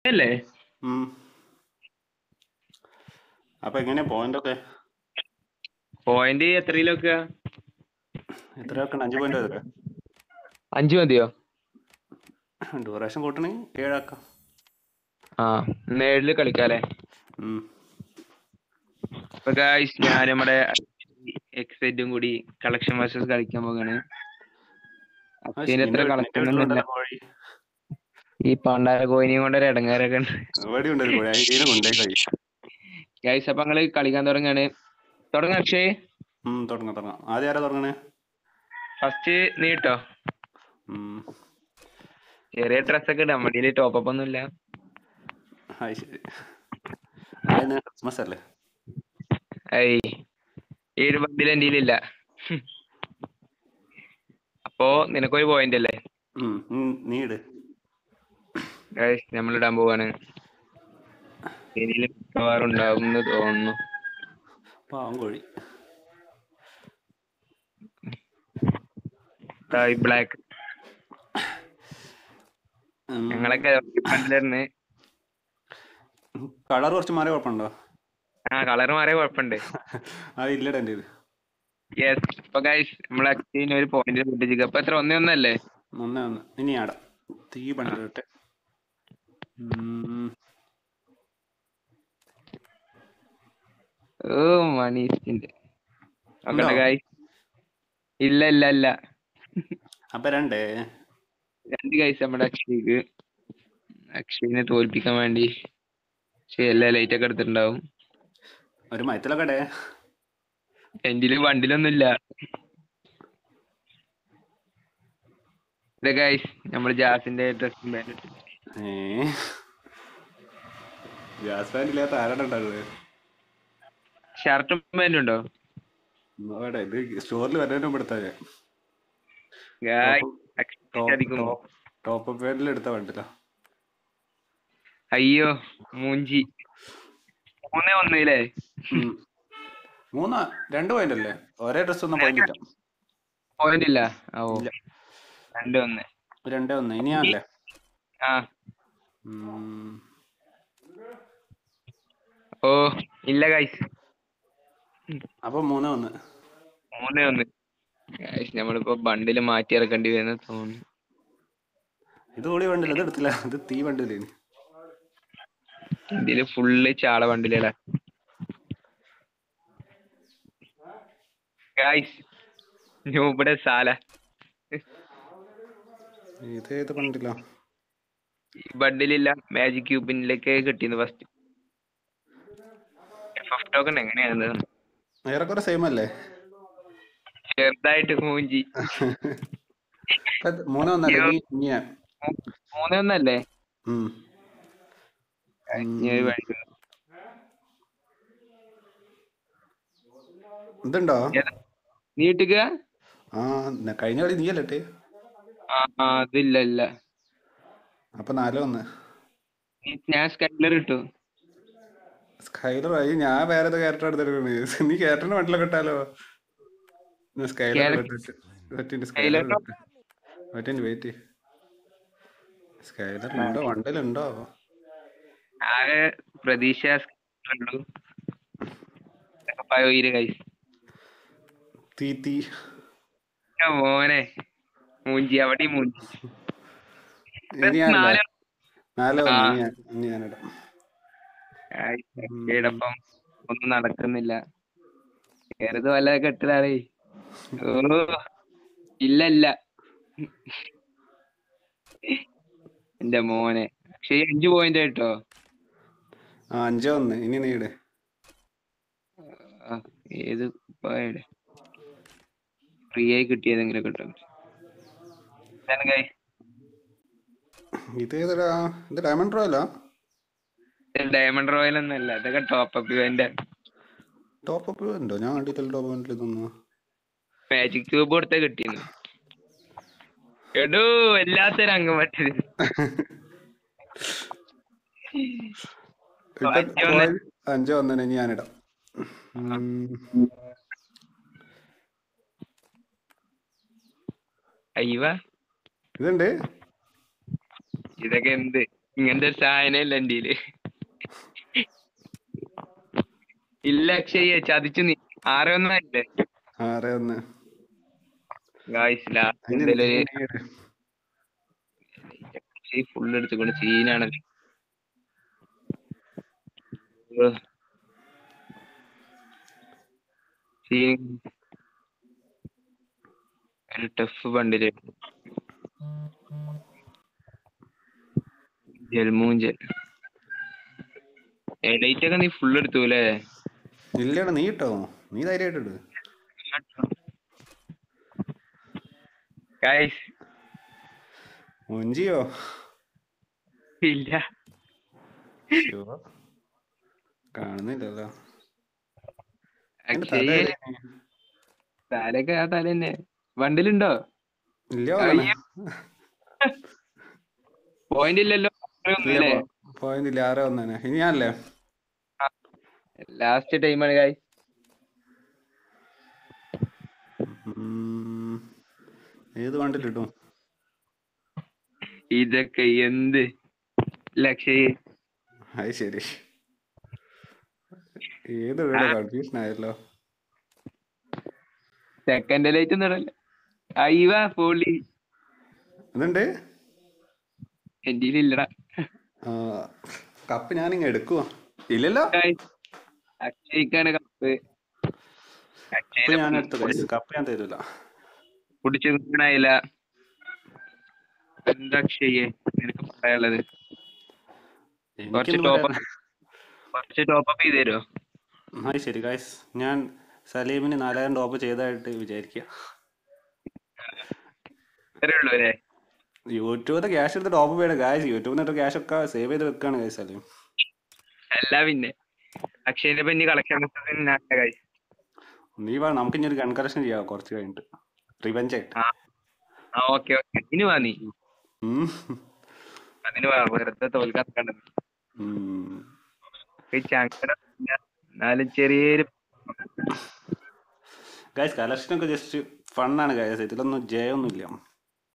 അല്ലേ ഉം. അപ്പൊ എങ്ങനെയാ പോയിന്റ് ഒക്കെ പോയിന്റ് എത്രയിൽ വെക്കുക എത്ര വെക്കണം അഞ്ച് പോയിന്റ് എത്ര അഞ്ചു മതിയോ ഡ്യൂറേഷൻ കൂട്ടണമെങ്കിൽ ഏഴാക്കാം ആ നേരില് കളിക്കാല്ലേ ഉം. അപ്പൊ ഗായ്സ് ഞാൻ നമ്മുടെ എക്സൈറ്റും കൂടി കളക്ഷൻ വേഴ്സസ് കളിക്കാൻ പോകാണ് ആ, അക്ഷയിന് എത്ര നിന്റെ വീ- നിന്റെ കളക്ഷൻ വീട്ടിലുണ്ടല്ലോ കോഴി ഈ പണ്ടാര കോയിനെയും കൊണ്ട് ഒരു ഇടങ്ങാരൊക്കെ ഉണ്ട് ഇവിടെ ഉണ്ടല്ലോ കോഴി അതിനെ കൊണ്ടേ കഴി ഗായ്സ് അപ്പൊ ഞങ്ങള് കളിക്കാൻ തുടങ്ങാണ് തുടങ്ങാം അക്ഷയ് ഉം തുടങ്ങാം തുടങ്ങാം ആദ്യം ആരാ തുടങ്ങണേ ഫസ്റ്റ് നീ കേട്ടോ ഉം. ചെറിയ ഡ്രസ്സൊക്കെ ഇടാം മടിയില് ടോപ്പ് ഒന്നും ഇല്ല അത് ശരി അതിന് ക്രിസ്മസ് അല്ലേ ഐ ഈ ഒരു ബണ്ടിൽ എൻ്റെ ഇല്ല അപ്പോ നിനക്കൊരു പോയിന്റ് അല്ലേ ഉം. ഉം, നീ ഇട് ഗായ്സ് നമ്മൾ ഇടാൻ പോവാണ് ഇനിയില് മിക്കവാറും ഉണ്ടാവും എന്ന് തോന്നുന്നു പാവം കോഴി തായ് ബ്ലാക്ക് ഉം. ഞങ്ങളൊക്കെ ബണ്ടിലിരുന്ന് കളർ കുറച്ച് മാറി കുഴപ്പമുണ്ടോ ആ കളർ മാറിയ കുഴപ്പമുണ്ട് അത് ഇല്ലടാ എൻ്റെ ഇത് യെസ് ഇപ്പൊ ഗൈസ് നമ്മളെ അക്ഷയിന് ഒരു പോയിന്റ് പൊട്ടിച്ചിരിക്കുക അപ്പൊ എത്ര ഒന്നേ ഒന്നല്ലേ ഒന്ന് ഒന്ന് ഇനി ആടാം തീ പണ്ടിട്ടെ ഓ മണീസിന്റെ നോക്കട്ടെ ഉണ്ടോ? ഗൈസ് ഇല്ല ഇല്ല ഇല്ല അപ്പൊ രണ്ടേ രണ്ട് ഗൈസ് നമ്മുടെ അക്ഷയ്ക്ക് അക്ഷയിനെ തോൽപ്പിക്കാൻ വേണ്ടി പക്ഷെ എല്ലാ ലൈറ്റ് ഒക്കെ എടുത്തിട്ടുണ്ടാവും ഒരു മയത്തിലൊക്കെ ഇടേ എന്റെ വണ്ടിലൊന്നും ഇല്ല ഇത് ഗൈസ് നമ്മൾ ജാസിന്റെ ഡ്രസ്സും പാൻറ് ഏ ഗ്യാസ് ഫാൻ ഇല്ലാത്ത ആരാണ് ഉണ്ടാവുന്നത് ഷർട്ടും പാൻറ്റും ഉണ്ടോ അവിടെ ഇത് സ്റ്റോറിൽ വരുന്നതിന് മുമ്പ് എടുത്താ ഞാൻ ഗായ് അടിക്കും ടോപ്പ് പേരിൽ എടുത്ത വണ്ടില്ല അയ്യോ മൂഞ്ചി മൂന്നേ ഒന്നില്ലേ മൂന്നാ രണ്ട് പോയിന്റ് അല്ലേ ഒരേ ഡ്രസ് ഒന്നും പോയിന്റ് ഇല്ല പോയിന്റ് ഇല്ല ഓ ഇല്ല. രണ്ട് ഒന്ന് രണ്ടേ ഒന്ന് ഇനിയാണല്ലേ ആ ഉം. ഓ ഇല്ല ഗൈസ് അപ്പൊ മൂന്നേ ഒന്ന് മൂന്നേ ഒന്ന് ഗൈസ് നമ്മളിപ്പോ ബണ്ടില് മാറ്റി ഇറക്കേണ്ടി വരുന്ന തോന്നുന്നു ഇത് കൂടി വണ്ടില്ല ഇത് എടുത്തില്ല ഇത് തീ വണ്ടില്ലേ ഇതില് ഫുള്ള് ചാള ബണ്ടിലടാ ഗൈസ് ഇവിടെ സാല ഇത് ഏത് വണ്ടില്ല ഈ ബണ്ടിലില്ല മാജിക് ക്യൂബിനിലേക്ക് കിട്ടിയത് ഫസ്റ്റ് എഫ് ടോക്കൺ എങ്ങനെയാണ് ഏറെക്കുറെ സെയിം അല്ലേ ചെറുതായിട്ട് മൂഞ്ചി ഇപ്പൊ ഇത് മൂന്നേ ഒന്നല്ലേ ഇനി ഇനിയാ മൂന്നേ ഒന്നല്ലേ ഉം. ഇനി ഒരു വഴി ഉണ്ട്. ഇതുണ്ടോ ഏതാ? നീ ഇട്ടുക ആ ന- കഴിഞ്ഞ കളി നീയല്ലേ ഇട്ടേ? ആ ആ, അതില്ല ഇല്ല അപ്പൊ നാലേ ഒന്ന് നീ- ഞാൻ സ്കൈലർ ഇട്ടു സ്കൈലർ ആയി ഞാൻ വേറെ ഏതോ ക്യാരക്ടർ എടുത്തിട്ടുണ്ട് നീ ക്യാരക്ടറിന് വണ്ടിലൊക്കെ ഇട്ടാലോ Skyler Character- Skyler Skyler? Wait wait Skyler ഉണ്ടോ വണ്ടിലുണ്ടോ ആകെ പ്രതീക്ഷ സ്കൈലർ ഉള്ളൂ പയോയിര് കൈസ് തീ തീ മോനെ മൂഞ്ചി അവിടെ മൂഞ്ചി ഇനി ഞാനല്ല നാല് നാലേ ഒന്ന് ആ. ഇനി ഞാൻ- ഇനി ഞാനിടാം കേടപ്പം ഒന്നും നടക്കുന്നില്ല വേറത് വല്ല കെട്ടിലാടേ ഓ ഇല്ല ഇല്ല എന്റെ മോനെ പക്ഷെ ഈ അഞ്ചു പോയിന്റ് കേട്ടോ ആ അഞ്ചേ ഒന്ന് ഇനി നീ ഇട് ആ, ഏത് പോയത് ഫ്രീ ആയി കിട്ടിയതെങ്കിലും കിട്ടും ഇതാണ് guys. ഇത് ഏതാ ഇത് ഡയമണ്ട് റോയലാ ഇത് ഡയമണ്ട് റോയൽ ഒന്നല്ല ഇതൊക്കെ top up event top up ഉണ്ടോ ഞാൻ കണ്ടിട്ടില്ല ടോപ്പ് അപ്പിൽ ഇതൊന്നും മാജിക് ക്യൂബ് കൊടുത്ത കിട്ടിയെന്ന് എടോ എല്ലാത്തരം അങ്ങ് പറ്റത് ഇപ്പൊ അഞ്ചേ ഒന്ന്. പോയി- അഞ്ചേ ഒന്നിന് ഇനി ഞാനിടാം ഉം. അയ്യവ ഇതുണ്ട് ഇതൊക്കെ എന്ത് ഇങ്ങനത്തെ ഒരു സാധനം ഇല്ല എന്റെ ഇല്ല അക്ഷയ് ചതിച്ചു നീ ആരെ ഒന്നല്ലേ ആരെ ഒന്ന് ഗായ്സ് ലാസ്റ്റ് അതിന് എന്തായാലും എന്തെങ്കിലും അക്ഷയ് ഫുൾ എടുത്തുകൊണ്ട് സീനാണല്ലോ സീൻ ഒരു ടഫ് ബണ്ടില് ജൽമൂഞ്ചൽ എലൈറ്റ് ഒക്കെ നീ ഫുൾ എടുത്തു അല്ലേ ഇല്ലടാ നീ ഇട്ടോ നീ ധൈര്യമായിട്ട് ഇട് ഗായ്സ് മുഞ്ചിയോ ഇല്ല കാണുന്നില്ലല്ലോ എന്റെ തല അക്ഷയ് എവിടെയാണ്? തലയൊക്കെ ആ തല തന്നെ ബണ്ടിലുണ്ടോ ഇല്ല അയ്യോ. പോയിന്റ് ഇല്ലല്ലോ അല്ലേ പോയിന്റില്ല ആരോ ഒന്നെ ഇനി ഞാനല്ലേ ലാസ്റ്റ് ടൈമാണ് ഗായ് ഉം. ഏത് വണ്ടിലിട്ടും ഇതൊക്കെ എന്ത് ലക്ഷയ് അത് ശരി ഏത് കൺഫ്യൂഷൻ ആയല്ലോ സെക്കൻഡ് ലൈറ്റ് നടല്ല അയ്യവ പോളി അതുണ്ട് എന്റെ ഇല്ലടാ കപ്പ് ഞാനിങ്ങ എടുക്കുവാ ഇല്ലല്ലോ അക്ഷയ്ക്കാണ് കപ്പ് കപ്പ് ഞാൻ എടുത്തു guys. കപ്പ് ഞാൻ തരൂല കുടിച്ചു നിൽക്കണായില്ല എന്താ അക്ഷയ്യെ നിനക്ക് പറയാനുള്ളത് കുറച്ച് എനിക്കൊന്നും ടോപ്പ് പറയാൻ- കുറച്ച് ടോപ്പ് അപ്പ് ചെയ്ത് തരുമോ അത് ശരി ഗായ്സ് ഞാൻ സലീമിന് നാലായിരം ടോപ്പ് ചെയ്തതായിട്ട് വിചാരിക്കുക അത്രേ ഉള്ളൂ അല്ലേ യൂട്യൂബിൽ ക്യാഷ് എടുത്ത് ടോപ്പ് ചെയ്യണം ഗായ്സ് യൂട്യൂബിൽ നിന്ന് ക്യാഷ് ഒക്കെ സേവ് ചെയ്ത് വെക്കാണ് ഗായ്സ് സലീം അല്ല പിന്നെ അക്ഷയന്റെ പിന്നെ കളക്ഷൻ കായ് നീ വാ നമുക്ക് ഇനി ഒരു ഗൺ കളക്ഷൻ ചെയ്യാം കുറച്ച് കഴിഞ്ഞിട്ട് റിവെഞ്ച് ആയിട്ട് ആ ആ ഓക്കെ ഓക്കെ ഇനി വാ നീ ഉം. അതിന് വാ വെറുതെ തോൽക്കാൻ കണ്ടത് ഉം. ചങ്കട എന്നാലും ചെറിയൊരു ഗായ്സ് കളക്ഷൻ ഒക്കെ ജസ്റ്റ് ഫണ്ണാണ് ഗായ്സ് ഇതിലൊന്നും ജയൊന്നും ഇല്ല